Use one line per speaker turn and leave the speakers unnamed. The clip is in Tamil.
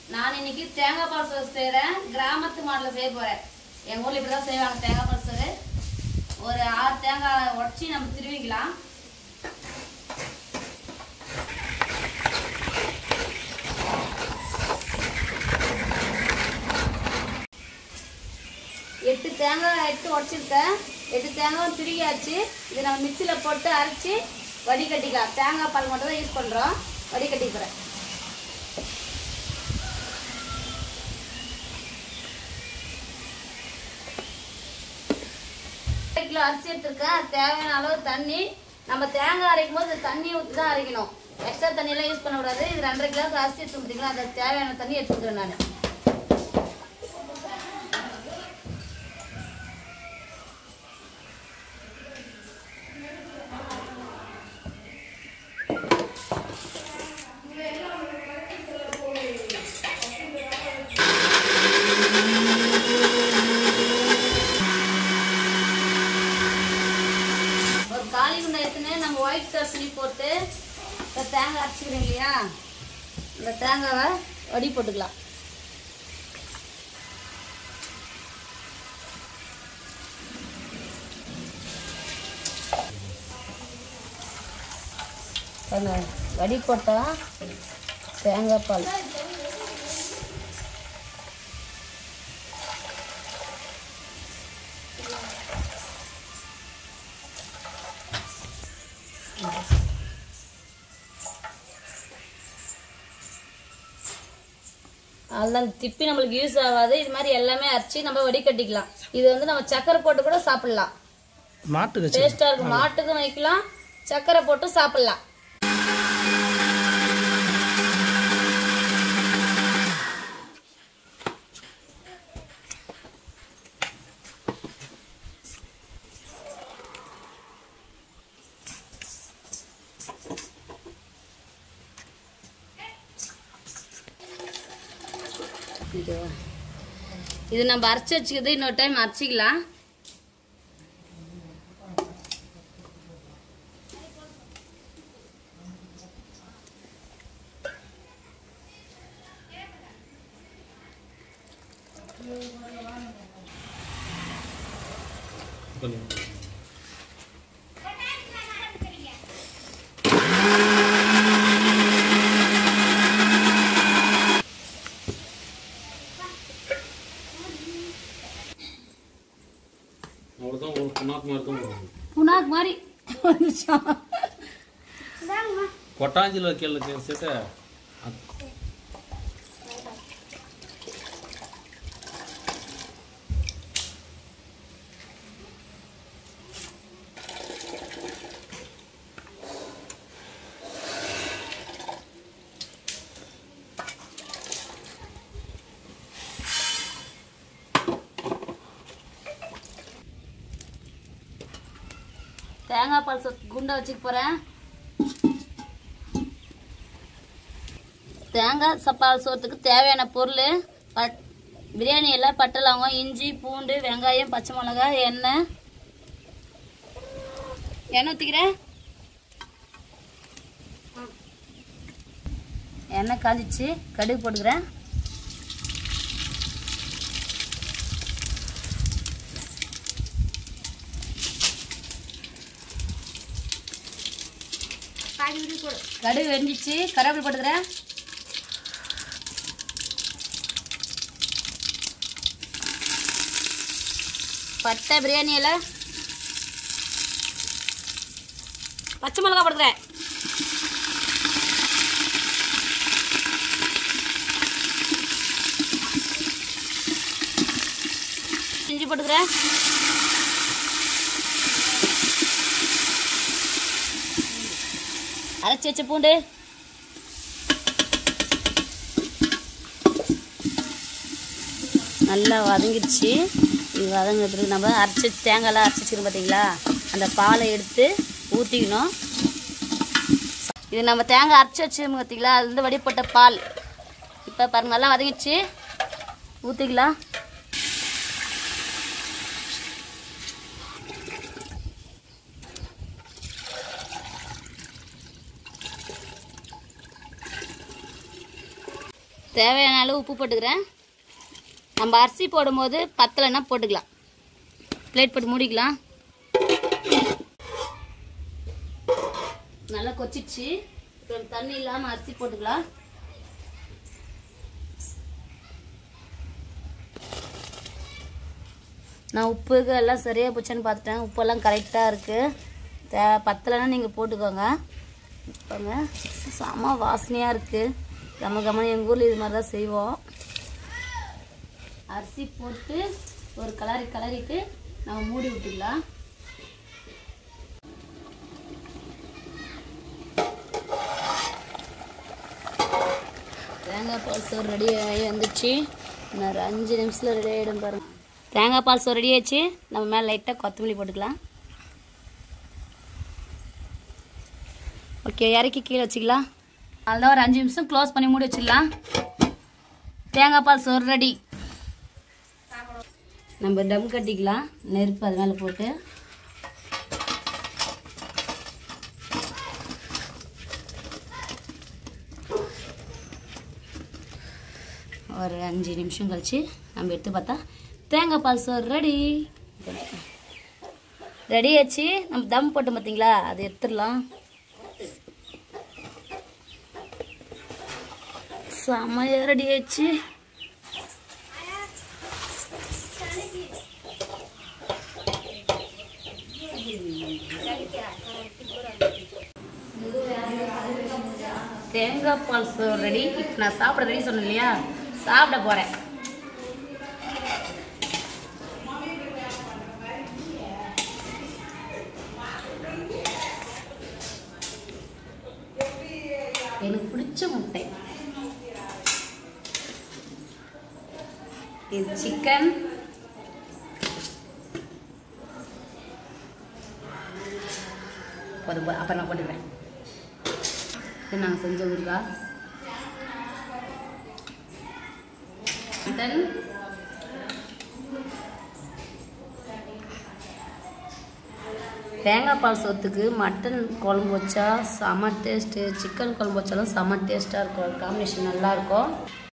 நான் இன்னைக்கு தேங்காய் பால் சோறு செய்கிறேன் கிராமத்து மாடலில் செய்ய போகிறேன் எங்கள் ஊரில் இப்படி தான் செய்வாங்க தேங்காய் பால் சோறு ஒரு ஆறு தேங்காய் உடச்சி நம்ம திருவிக்கலாம் எட்டு தேங்காய் எடுத்து உடச்சிருக்கேன் எட்டு தேங்காய் திருகியாச்சு இதை நம்ம மிக்சியில் போட்டு அரைச்சி வடிகட்டிக்கலாம் தேங்காய் பால் மட்டும் தான் யூஸ் பண்ணுறோம் வடிகட்டிக்கிறேன் அரை கிலோ அரிசி எடுத்திருக்கேன் அது தேவையான அளவு தண்ணி நம்ம தேங்காய் அரைக்கும் போது தண்ணி ஊற்றி தான் அரைக்கணும் எக்ஸ்ட்ரா தண்ணியெல்லாம் யூஸ் பண்ணக்கூடாது இது ரெண்டரை கிலோ அரிசி எடுத்து பார்த்தீங்களா அது தேவையான தண்ணி எடுத்துக்கிறேன் நான் ஒரு காலி குண்டை எடுத்துன்னு நம்ம ஒயிட் தர்சனி போட்டு இந்த தேங்காய் அரைச்சிக்கிறோம் இல்லையா இந்த தேங்காவை வடி போட்டுக்கலாம் பாருங்க, வடி போட்டால் தேங்காய் பால் அதுதான் திப்பி நம்மளுக்கு யூஸ் ஆகாது இது மாதிரி எல்லாமே அரைச்சி நம்ம வடிகட்டிக்கலாம் இது வந்து நம்ம சக்கரை போட்டு கூட சாப்பிடலாம்
மாட்டுக்கு
டேஸ்டா இருக்கும் மாட்டுக்கும் வைக்கலாம் சக்கரை போட்டு சாப்பிடலாம் இது இது நம்ம அரைச்சி வச்சுக்கிறது இன்னொரு டைம் அரைச்சிக்கலாம்
கொஞ்சம் அவ்வளோதான் ஒரு புண்ணாக்கு மாதிரி தான் வரும்
புனாக் மாதிரி வந்துச்சா
கொட்டாஞ்சில் கீழே சேர்த்து
தேங்காய் பால் சொத்து குண்டை வச்சுக்க போகிறேன் தேங்காய் சப்பால் சோத்துக்கு தேவையான பொருள் பட் பிரியாணி எல்லாம் பட்டை லவங்கம் இஞ்சி பூண்டு வெங்காயம் பச்சை மிளகாய் எண்ணெய் எண்ணெய் ஊற்றிக்கிறேன் எண்ணெய் காஞ்சிச்சு கடுகு போட்டுக்கிறேன் கடுகு வெந்துச்சு கருவேப்பிலை போட்டுக்கிறேன் பட்டை பிரியாணி இலை பச்சை மிளகா போட்டுக்கிறேன் இஞ்சி போட்டுக்கிறேன் அரைச்சி வச்ச பூண்டு நல்லா வதங்கிடுச்சு இது வதங்கிறதுக்கு நம்ம அரைச்சி தேங்காய்லாம் அரைச்சி வச்சிருக்கோம் பார்த்தீங்களா அந்த பாலை எடுத்து ஊற்றிக்கணும் இது நம்ம தேங்காய் அரைச்சி வச்சிருக்கோம் பார்த்தீங்களா அது வந்து வடிப்பட்ட பால் இப்போ பாருங்க நல்லா வதங்கிடுச்சு ஊற்றிக்கலாம் தேவையான அளவு உப்பு போட்டுக்கிறேன் நம்ம அரிசி போடும்போது பத்தலைன்னா போட்டுக்கலாம் பிளேட் போட்டு மூடிக்கலாம் நல்லா கொச்சிச்சு இப்போ தண்ணி இல்லாமல் அரிசி போட்டுக்கலாம் நான் உப்புக்கு எல்லாம் சரியாக போச்சான்னு பார்த்துட்டேன் உப்பெல்லாம் கரெக்டாக இருக்குது தே பத்தலைன்னா நீங்கள் போட்டுக்கோங்க பாருங்க செம வாசனையாக இருக்குது கம கமன்னு எங்கள் ஊரில் இது மாதிரி தான் செய்வோம் அரிசி போட்டு ஒரு கலரி கலரிட்டு நம்ம மூடி விட்டுக்கலாம் தேங்காய் பால் சோறு ரெடி ஆகி வந்துச்சு இன்னும் ஒரு அஞ்சு நிமிஷத்தில் ரெடி ஆகிடும் பாருங்க தேங்காய் பால் சோறு ரெடி ஆச்சு நம்ம மேலே லைட்டாக கொத்தமல்லி போட்டுக்கலாம் ஓகே இறக்கி கீழே வச்சுக்கலாம் அதுதான் ஒரு அஞ்சு நிமிஷம் க்ளோஸ் பண்ணி மூடி வச்சிடலாம் தேங்காய் பால் சோறு ரெடி நம்ம டம் கட்டிக்கலாம் நெருப்பு அது மேலே போட்டு ஒரு அஞ்சு நிமிஷம் கழிச்சு நம்ம எடுத்து பார்த்தா தேங்காய் பால் சோறு ரெடி ரெடி ஆச்சு நம்ம தம் போட்டோம் பார்த்தீங்களா அதை எடுத்துடலாம் செமையாக ரெடி ஆச்சு தேங்காய் பால் சோறு ரெடி இப்போ நான் சாப்பிட ரெடி சொன்னேன் இல்லையா சாப்பிட போகிறேன் எனக்கு பிடிச்ச முட்டை இது சிக்கன் போதும் போதும் அப்போ நான் போட்டுக்கிறேன் இது நாங்கள் செஞ்ச ஊறுகாய் மட்டன் தேங்காய் பால் சோத்துக்கு மட்டன் குழம்பு வச்சா செம டேஸ்ட்டு சிக்கன் குழம்பு வச்சாலும் செம டேஸ்ட்டாக இருக்கும் காம்பினேஷன் நல்லாயிருக்கும்